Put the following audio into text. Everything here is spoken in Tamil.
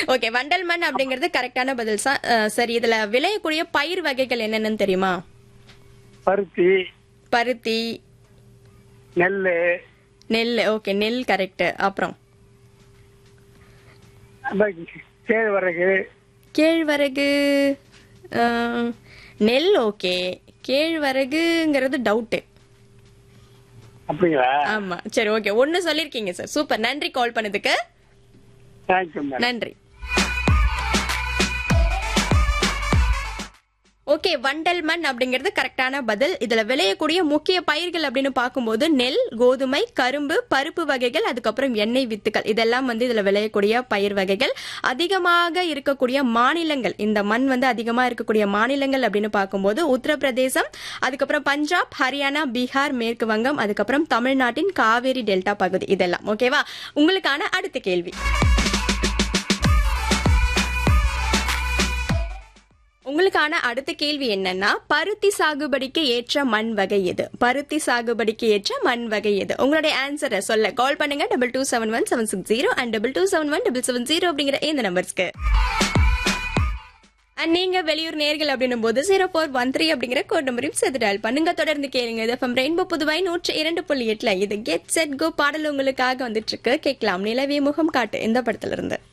ஓகே வண்டல் மண் அப்படிங்கிறது கரெக்டான பதில் சா- அஹ், சரி இதுல விளையக்கூடிய பயிர் வகைகள் என்னென்னு தெரியுமா பருத்தி பருத்தி நெல் நெல் ஓகே நெல் கரெக்ட் அப்புறம் கேழ்வரகு கேழ்வரகு அஹ், நெல் ஓகே கேழ்வரகுங்கிறது டவுட்டு அப்படிங்களா ஆமா சரி ஓகே ஒன்னு சொல்லிருக்கீங்க சார் சூப்பர் நன்றி கால் பண்ணதுக்கு தேங்க்யூ மேடம் நன்றி ஓகே வண்டல் மண் அப்படிங்கிறது கரெக்டான பதில் இதுல விளையக்கூடிய முக்கிய பயிர்கள் அப்படின்னு பார்க்கும்போது நெல் கோதுமை கரும்பு பருப்பு வகைகள் அதுக்கப்புறம் எண்ணெய் வித்துக்கள் இதெல்லாம் வந்து இதுல விளையக்கூடிய பயிர் வகைகள் அதிகமாக இருக்கக்கூடிய மாநிலங்கள் இந்த மண் வந்து அதிகமா இருக்கக்கூடிய மாநிலங்கள் அப்படின்னு பார்க்கும்போது உத்தரப்பிரதேசம் அதுக்கப்புறம் பஞ்சாப் ஹரியானா பீகார் மேற்கு வங்கம் அதுக்கப்புறம் தமிழ்நாட்டின் காவேரி டெல்டா பகுதி இதெல்லாம் ஓகேவா உங்களுக்கான அடுத்த கேள்வி உங்களுக்கான அடுத்த கேள்வி என்னன்னா பருத்தி சாகுபடிக்கு ஏற்ற மண் வகை எது பருத்தி சாகுபடிக்கு ஏற்ற மண் வகை எது உங்களுடைய ஆன்சரை சொல்ல கால் பண்ணுங்க double two seven one seven six zero and double two seven one double seven zero அப்படிங்கிற இந்த நம்பர்ஸ்க்கு அண்ட் நீங்க வெளியூர் நேர்கள் அப்படின்னும் போது ஜீரோ ஃபோர் ஒன் த்ரீ அப்படிங்கிற கோட் நம்பரையும் சேர்த்து டயல் பண்ணுங்க தொடர்ந்து கேளுங்க இது ஃப்ரம் ரெயின்போ புதுவாய் நூற்றி இரண்டு புள்ளி எட்டுல இது கெட் செட் கோ பாடல் உங்களுக்காக வந்துட்டு இருக்கு கேட்கலாம் நிலவே முகம் காட்டு இந்த படத்துல இருந்து